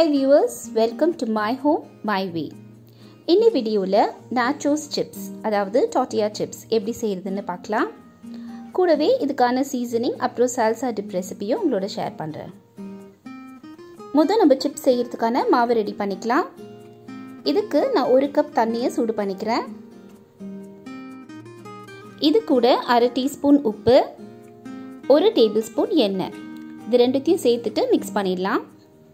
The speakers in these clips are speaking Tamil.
hi viewers welcome to my home my way இன்னி வீடியோவில் நாச்சோஸ் சிப்ஸ் அதாவது டாட்டியா சிப்ஸ் எப்படி செய்கிறதுன்னு பார்க்கலாம் கூடவே இதுக்கான சீசனிங் அப்புறம் சால்சா டிப் ரெசிபியும் உங்களோட ஷேர் பண்ணுறேன் முதல் நம்ம சிப்ஸ் செய்கிறதுக்கான மாவு ரெடி பண்ணிக்கலாம் இதுக்கு நான் ஒரு கப் தண்ணியை சூடு பண்ணிக்கிறேன் இது கூட அரை டீஸ்பூன் உப்பு ஒரு டேபிள் ஸ்பூன் எண்ணெய் இது ரெண்டுத்தையும் சேர்த்துட்டு மிக்ஸ் பண்ணிடலாம்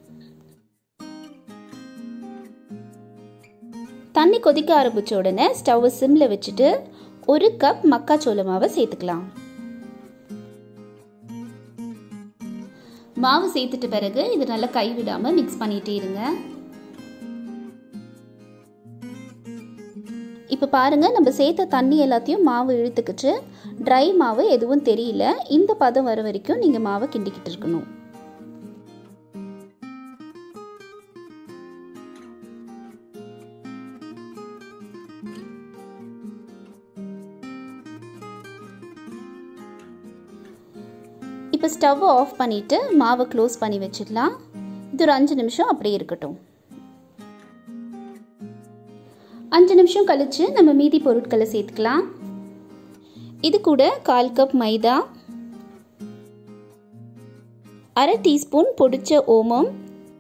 தண்ணி கொதிக்க ஆரம்பிச்ச உடனே ஸ்டவ்வை சிம்மில் வச்சுட்டு ஒரு கப் மக்காச்சோள மாவை சேர்த்துக்கலாம் மாவு சேர்த்துட்ட பிறகு இது நல்லா கைவிடாமல் மிக்ஸ் பண்ணிகிட்டே இருங்க இப்போ பாருங்கள் நம்ம சேர்த்த தண்ணி எல்லாத்தையும் மாவு இழுத்துக்கிச்சு ட்ரை மாவு எதுவும் தெரியல இந்த பதம் வர வரைக்கும் நீங்கள் மாவை கிண்டிக்கிட்டு இருக்கணும் இப்போ ஸ்டவ்வை ஆஃப் பண்ணிவிட்டு மாவை க்ளோஸ் பண்ணி வச்சிடலாம் இது ஒரு அஞ்சு நிமிஷம் அப்படியே இருக்கட்டும் அஞ்சு நிமிஷம் கழித்து நம்ம மீதி பொருட்களை சேர்த்துக்கலாம் இது கூட கால் கப் மைதா அரை டீஸ்பூன் பொடிச்ச ஓமம்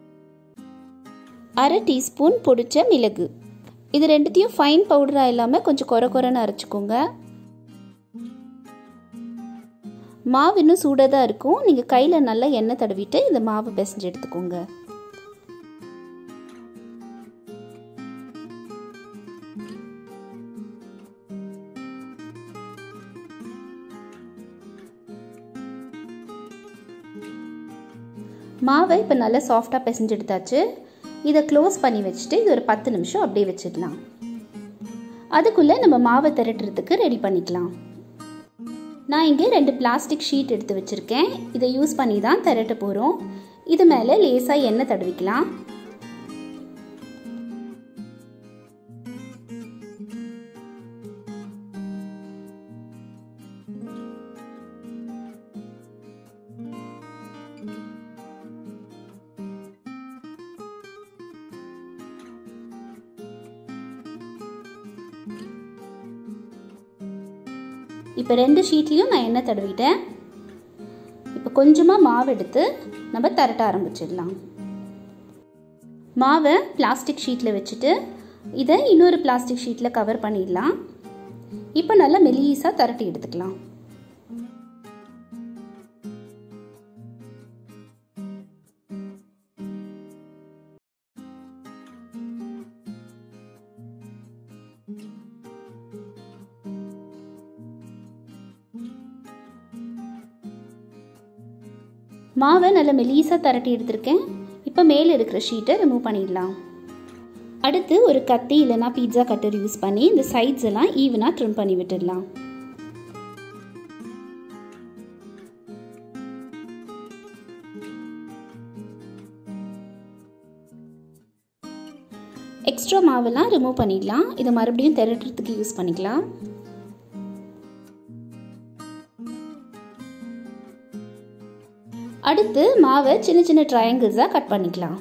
அரை டீஸ்பூன் பொடிச்ச மிளகு இது ரெண்டுத்தையும் ஃபைன் பவுடராக இல்லாமல் கொஞ்சம் குறை குறைன்னு அரைச்சிக்கோங்க மாவு இன்னும் சூடாக தான் இருக்கும் நீங்கள் கையில் நல்லா எண்ணெய் தடவிட்டு இந்த மாவு பிசைஞ்சு எடுத்துக்கோங்க மாவை இப்போ நல்லா சாஃப்டாக பிசைஞ்சு எடுத்தாச்சு இதை க்ளோஸ் பண்ணி வச்சுட்டு இது ஒரு பத்து நிமிஷம் அப்படியே வச்சிடலாம் அதுக்குள்ளே நம்ம மாவை திரட்டுறதுக்கு ரெடி பண்ணிக்கலாம் நான் இங்கே ரெண்டு பிளாஸ்டிக் ஷீட் எடுத்து வச்சுருக்கேன் இதை யூஸ் பண்ணி தான் திரட்ட போகிறோம் இது மேலே லேசாக எண்ணெய் தடவிக்கலாம் இப்போ ரெண்டு ஷீட்லேயும் நான் எண்ணெய் தடவிட்டேன் இப்போ கொஞ்சமாக மாவு எடுத்து நம்ம திரட்ட ஆரம்பிச்சிடலாம் மாவை பிளாஸ்டிக் ஷீட்டில் வச்சுட்டு இதை இன்னொரு பிளாஸ்டிக் ஷீட்டில் கவர் பண்ணிடலாம் இப்போ நல்லா மெலீஸாக திரட்டி எடுத்துக்கலாம் மாவை நல்லா மெலீஸாக திரட்டி எடுத்திருக்கேன் இப்போ மேலே இருக்கிற ஷீட்டை ரிமூவ் பண்ணிடலாம் அடுத்து ஒரு கத்தி இல்லைனா பீட்சா கட்டர் யூஸ் பண்ணி இந்த சைட்ஸ் எல்லாம் ஈவனாக ட்ரிம் பண்ணி விட்டுடலாம் எக்ஸ்ட்ரா மாவெல்லாம் ரிமூவ் பண்ணிடலாம் இதை மறுபடியும் திரட்டுறதுக்கு யூஸ் பண்ணிக்கலாம் அடுத்து மாவை சின்ன சின்ன ட்ரையாங்கிள்ஸாக கட் பண்ணிக்கலாம்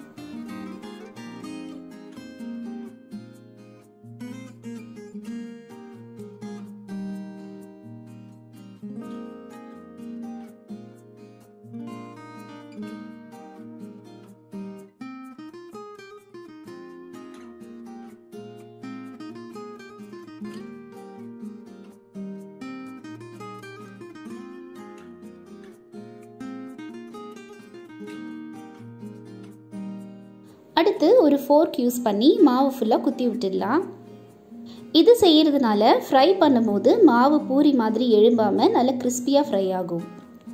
அடுத்து ஒரு ஃபோர்க் யூஸ் பண்ணி மாவு ஃபுல்லாக குத்தி விட்டுடலாம் இது செய்கிறதுனால ஃப்ரை பண்ணும்போது மாவு பூரி மாதிரி எழும்பாமல் நல்லா கிறிஸ்பியாக ஃப்ரை ஆகும்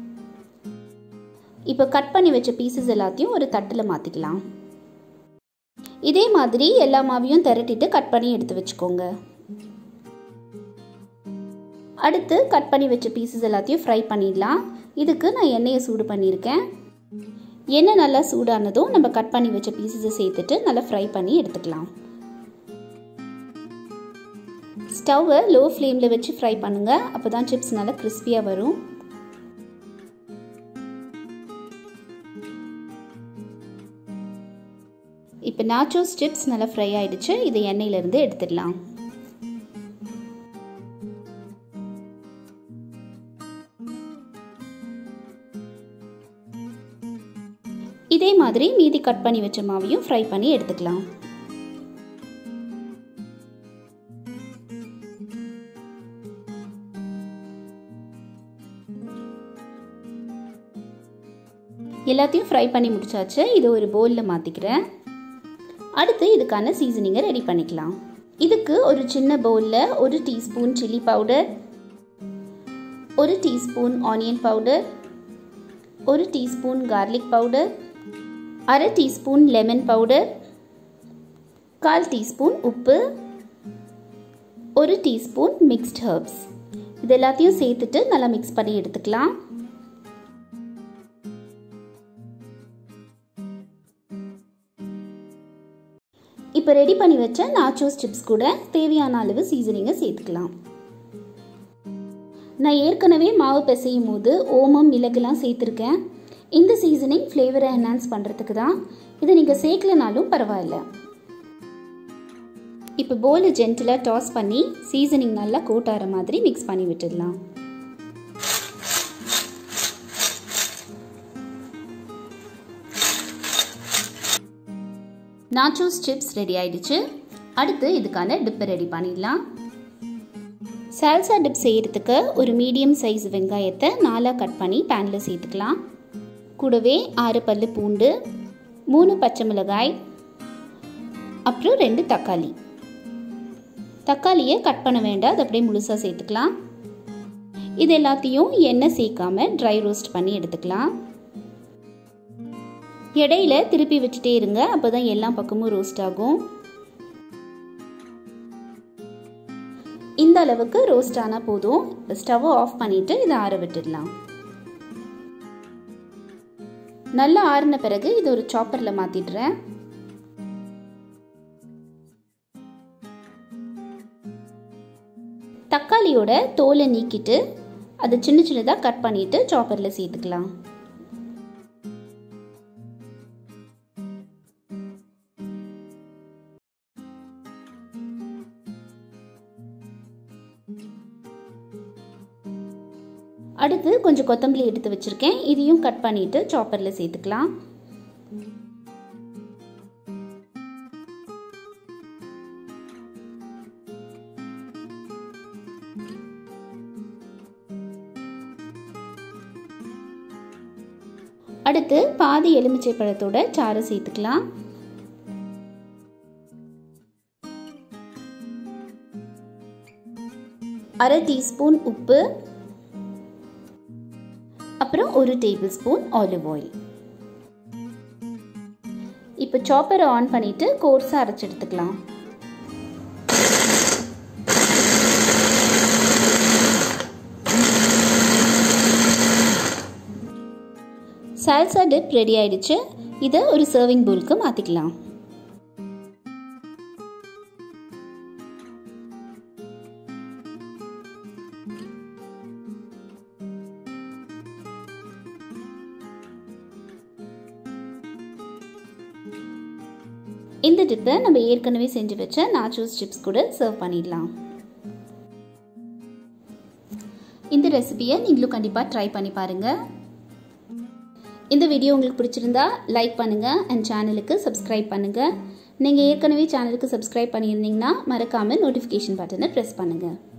இப்போ கட் பண்ணி வச்ச பீசஸ் எல்லாத்தையும் ஒரு தட்டில் மாற்றிக்கலாம் இதே மாதிரி எல்லா மாவையும் திரட்டிட்டு கட் பண்ணி எடுத்து வச்சுக்கோங்க அடுத்து கட் பண்ணி வச்ச பீசஸ் எல்லாத்தையும் ஃப்ரை பண்ணிடலாம் இதுக்கு நான் எண்ணெயை சூடு பண்ணியிருக்கேன் எண்ணெய் நல்லா சூடானதும் நம்ம கட் பண்ணி வச்ச பீசஸை சேர்த்துட்டு நல்லா ஃப்ரை பண்ணி எடுத்துக்கலாம் ஸ்டவ்வை லோ ஃப்ளேமில் வச்சு ஃப்ரை பண்ணுங்கள் அப்போ தான் சிப்ஸ் நல்லா கிறிஸ்பியாக வரும் இப்போ நாச்சோஸ் சிப்ஸ் நல்லா ஃப்ரை ஆயிடுச்சு இதை எண்ணெயிலேருந்து எடுத்துடலாம் இதே மாதிரி மீதி கட் பண்ணி வச்ச மாவையும் ஃப்ரை பண்ணி எடுத்துக்கலாம் எல்லாத்தையும் ஃப்ரை பண்ணி முடிச்சாச்சு இது ஒரு பவுலில் மாற்றிக்கிறேன் அடுத்து இதுக்கான சீசனிங்கை ரெடி பண்ணிக்கலாம் இதுக்கு ஒரு சின்ன பவுலில் ஒரு டீஸ்பூன் சில்லி பவுடர் ஒரு டீஸ்பூன் ஆனியன் பவுடர் ஒரு டீஸ்பூன் கார்லிக் பவுடர் அரை டீஸ்பூன் லெமன் பவுடர் கால் டீஸ்பூன் உப்பு ஒரு டீஸ்பூன் மிக்ஸ்ட் ஹர்ப்ஸ் இது எல்லாத்தையும் சேர்த்துட்டு நல்லா மிக்ஸ் பண்ணி எடுத்துக்கலாம் இப்போ ரெடி பண்ணி வச்ச நாச்சோஸ் சிப்ஸ் கூட தேவையான அளவு சீசனிங்கை சேர்த்துக்கலாம் நான் ஏற்கனவே மாவு பிசையும் போது ஓமம் மிளகுலாம் சேர்த்துருக்கேன் இந்த சீசனிங் ஃப்ளேவரை என்ஹான்ஸ் பண்ணுறதுக்கு தான் இதை நீங்கள் சேர்க்கலனாலும் பரவாயில்ல இப்போ போலை ஜென்டிலாக டாஸ் பண்ணி சீசனிங் நல்லா கோட்டார மாதிரி மிக்ஸ் பண்ணி விட்டுடலாம் நாச்சோஸ் சிப்ஸ் ரெடி ஆயிடுச்சு அடுத்து இதுக்கான டிப்பை ரெடி பண்ணிடலாம் சால்சா டிப் செய்கிறதுக்கு ஒரு மீடியம் சைஸ் வெங்காயத்தை நாலாக கட் பண்ணி பேனில் சேர்த்துக்கலாம் கூடவே ஆறு பல் பூண்டு மூணு பச்சை மிளகாய் அப்புறம் ரெண்டு தக்காளி தக்காளியை கட் பண்ண வேண்டாம் அது அப்படியே முழுசாக சேர்த்துக்கலாம் இது எல்லாத்தையும் எண்ணெய் சேர்க்காம ட்ரை ரோஸ்ட் பண்ணி எடுத்துக்கலாம் இடையில திருப்பி வச்சுட்டே இருங்க அப்போ தான் எல்லா பக்கமும் ரோஸ்ட் ஆகும் இந்த அளவுக்கு ரோஸ்ட் ஆனால் போதும் ஸ்டவ்வை ஆஃப் பண்ணிவிட்டு இதை ஆற விட்டுடலாம் நல்லா ஆறின பிறகு இது ஒரு சாப்பரில் மாற்றிடுறேன் தக்காளியோட தோலை நீக்கிட்டு அதை சின்ன சின்னதாக கட் பண்ணிவிட்டு சாப்பரில் சேர்த்துக்கலாம் அடுத்து கொஞ்சம் கொத்தமல்லி எடுத்து வச்சுருக்கேன் இதையும் கட் பண்ணிவிட்டு சாப்பரில் சேர்த்துக்கலாம் அடுத்து பாதி எலுமிச்சை பழத்தோட சாறு சேர்த்துக்கலாம் அரை டீஸ்பூன் உப்பு அப்புறம் ஒரு டேபிள் ஸ்பூன் ஆலிவ் ஆயில் இப்போ சாப்பரை ஆன் பண்ணிட்டு கோர்ஸாக அரைச்சி எடுத்துக்கலாம் சால்சா டிப் ரெடி ஆயிடுச்சு இதை ஒரு சர்விங் பவுலுக்கு மாற்றிக்கலாம் இந்த டிப்பை நம்ம ஏற்கனவே செஞ்சு வச்ச நாச்சோஸ் சிப்ஸ் கூட சர்வ் பண்ணிடலாம் இந்த ரெசிபியை நீங்களும் கண்டிப்பாக ட்ரை பண்ணி பாருங்கள் இந்த வீடியோ உங்களுக்கு பிடிச்சிருந்தா லைக் பண்ணுங்கள் அண்ட் சேனலுக்கு சப்ஸ்கிரைப் பண்ணுங்கள் நீங்கள் ஏற்கனவே சேனலுக்கு சப்ஸ்கிரைப் பண்ணியிருந்தீங்கன்னா மறக்காமல் நோட்டிஃபிகேஷன் பட்டனை ப்ரெஸ் பண்ணுங்கள்